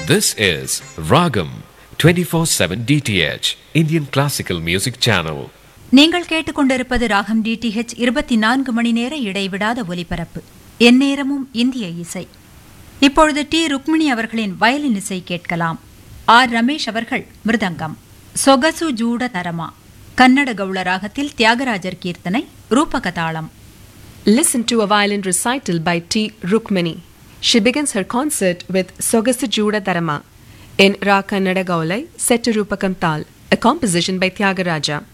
This is Ragam 24/7 DTH Indian Classical Music Channel. நீங்கள் கேட்டுக்கொண்டிருப்பது ராகம் டிடிஹெச் இருபத்தி நான்கு மணி நேர இடைவிடாத ஒலிபரப்பு எந்நேரமும் இந்திய இசை இப்பொழுது டி ருக்மிணி அவர்களின் வயலின் இசை கேட்கலாம் ஆர் ரமேஷ் அவர்கள் மிருதங்கம் சொகசு ஜூட தரமா கன்னட கவுள ராகத்தில் தியாகராஜர் கீர்த்தனை ரூபகதாளம் Listen to a violin recital by T. Rukmini. She begins her concert with Sogasu Juda Dharama in Ra Kannada Gaulai set to Rupakam Tal, a composition by Tyagaraja.